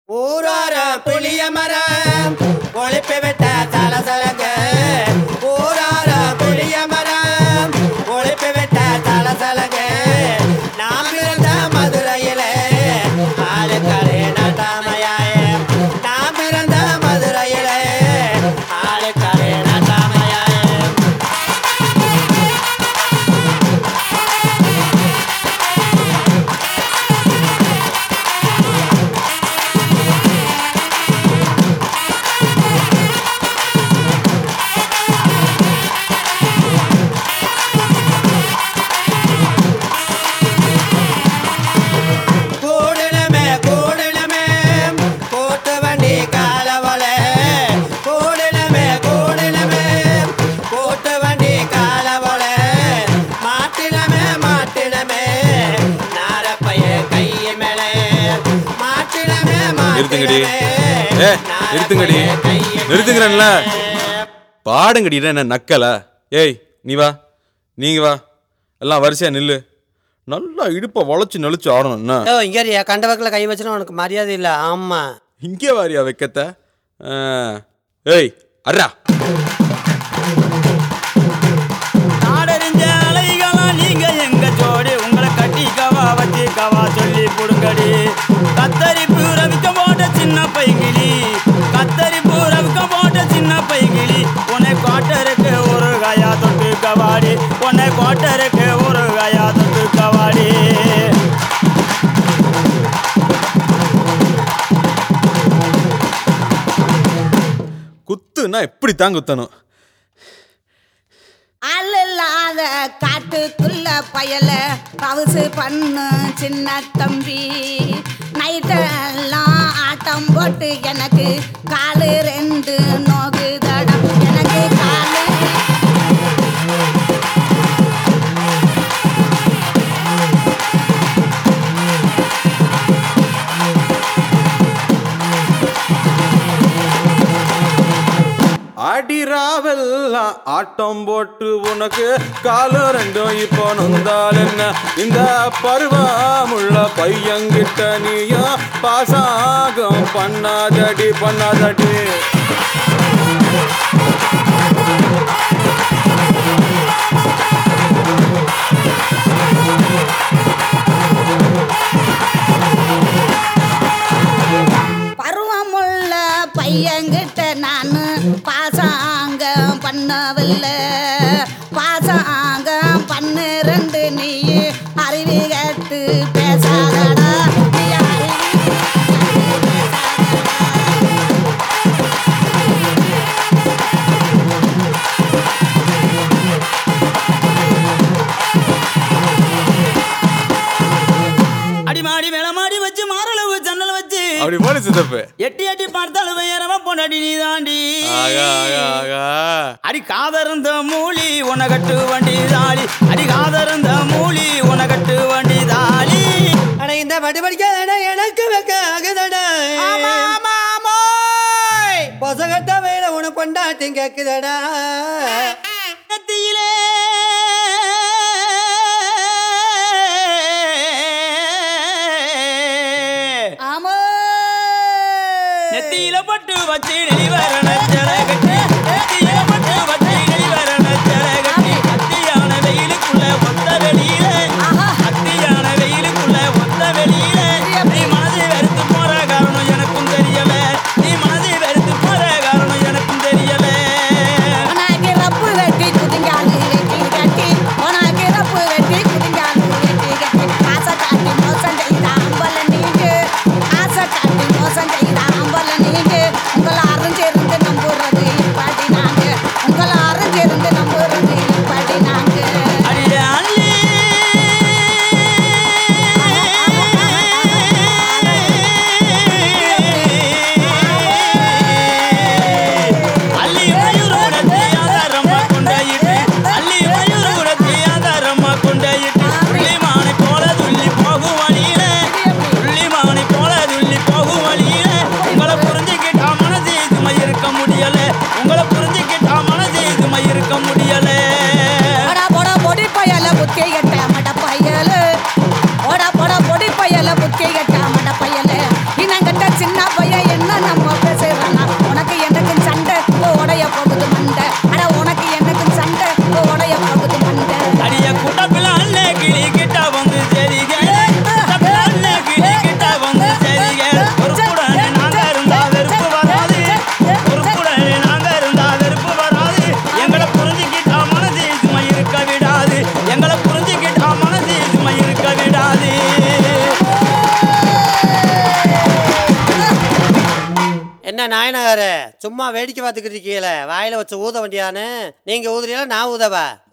ஊரார புளிய மரம் ஒழிப்பு விட்ட சலசலங்க ஊரார புளிய மரம் ஒழிப்பு விட்ட சலசலங்க நாம் இருந்த மதுரையிலே ஆளுக்கடை நட்டாமையாய நாம் இருந்த மதுரையிலே ஆளுக்கடை நட்டாமையாய கூடலமே கூடலமே கூட்டு வண்டி காலவளே கூடலமே கூடலமே கூட்டு வண்டி காலவளே மாட்டினமே மாட்டினமே நாரப்பைய கைய மேலே மாட்டினமே நிறுத்துங்கடி. மாட்டினமே ஏ, நிறுத்துங்கடி. நிறுத்துங்கிறேன்ல. பாடுங்கடி என்ன நக்கலா ஏய் நீ வா நீங்க வா எல்லாம் வரிசையா நில்லு நல்லா இடுப்பை வளைச்சு நெளிச்சு ஆடணும் என்ன ஓ இங்கே கண்டவக்கில் கை வச்சுனா உனக்கு மரியாதை இல்லை ஆமா இங்கே வாரியா வைக்கத்த ஆ. ஏய் அர்ரா நாடறிஞ்ச அலைகளா நீங்க எங்க ஜோடி உங்களை கட்டிக்கவா வச்சிக்கவா சொல்லி புடுங்கடி கத்தரி பூரவிக்க போட்ட சின்ன பைகிளி கத்தரி பூரவிக்க போட்ட சின்ன பைகிளி உன்னை கோட்டருக்கு ஒரு கயா தொட்டு கவாடி உன்னை கோட்டருக்கு ஒரு கயா தொட்டு கவாடி குத்துனா இப்படி தான் குத்தணும் அல்லாத காட்டுக்குள்ள பயல பவுசு பண்ணு சின்ன தம்பி நைட்டெல்லாம் ஆட்டம் போட்டு எனக்கு காலு ரெண்டு நோகுதடா எனக்கு காலு அடிராவெல்லாம் ஆட்டம் போட்டு உனக்கு காலம் ரெண்டும் இப்போ நொந்தால் என்ன இந்த பருவமுள்ள பையன்கிட்ட நீயும் பாசாகம் பண்ணாதடி பண்ணாதடி பருவமுள்ள பையன்கிட்ட நான் பாசாங்க பண்ணவில்லை பாசாங்க பண்ணு ரெண்டு நீ அறிவி கேட்டு பேசாதடா நீ அறிவி கேட்டு பேசாதடா. அடிமாடி மேலமாடி வச்சு மாரளவு ஜன்னல் வச்சு அப்படி போல சித்தப்பு எட்டி எட்டி பார்த்தாலும் உயரமா பொண்டாடி நீ தாண்டி ஆகா ஆகா ஆகா அடி காதருந்த மூலி உனகட்டு வண்டி தாளி அடி காதருந்த மூலி உனகட்டு வண்டி தாளி அட இந்த பட்டு படிக்காத எனக்கு வைக்க ஆகுதடா பொசகட்ட வேலை உன கொண்டாட்டி கேக்குதடா நெத்தியிலே ஆமோ நெத்தியில பட்டு வச்சு நெளிவர நச்சர கட்டி நெத்தியில பட்டு வச்சு நெளிவர நச்சர கட்டி அத்தியான வெயிலுக்குள்ள ஒத்த வெளியில அத்தியான வெயிலுக்குள்ள ஒத்த வெளியில நீ மனதை வெறுத்து போற காரணம் எனக்கும் தெரியல நீ மனதை வெறுத்து போற காரணம் எனக்கும் தெரியல உனக்கு ரப்பு வெட்டி குதிங்காலு வெட்டி கட்டி உனக்கு ரப்பு வெட்டி குதிங்காலு வெட்டி கட்டி ஆசை காட்டி மோசம் செய்த அம்பல நீங்க ஆசை காட்டி மோசம் செய்த அம்பல நீங்க உங்களை அறிஞ்சிருந்து நம்புறது இப்படி சின்ன பையன் என்ன நம்ம பேசுறானா உனக்கு எனக்கு சண்டை ஓ, உடைய போகுது மண்டை அட உனக்கு எனக்கு சண்டை ஓ, உடைய போகுது மண்டை அடிய குட்டப்பில அண்ணே கிளி கிட்ட வந்து சரிக குட்டப்பில அண்ணே கிளி கிட்ட வந்து சரிக பொறுப்புடன் நாங்க இருந்தா வெறுப்பு வராது பொறுப்புடன் நாங்க இருந்தா வெறுப்பு வராது எங்களை புரிஞ்சுக்கிட்டா மனசு சும்மா இருக்க விடாது எங்களை புரிஞ்சுக்கிட்டா மனசு சும்மா இருக்க விடாது என்ன நாயனகாரு சும்மா வேடிக்கை பார்த்துக்கிட்டு இருக்கீங்களே வாயில வச்சு ஊத வேண்டியான்னு நீங்க ஊதுறீங்களா நான் ஊதவா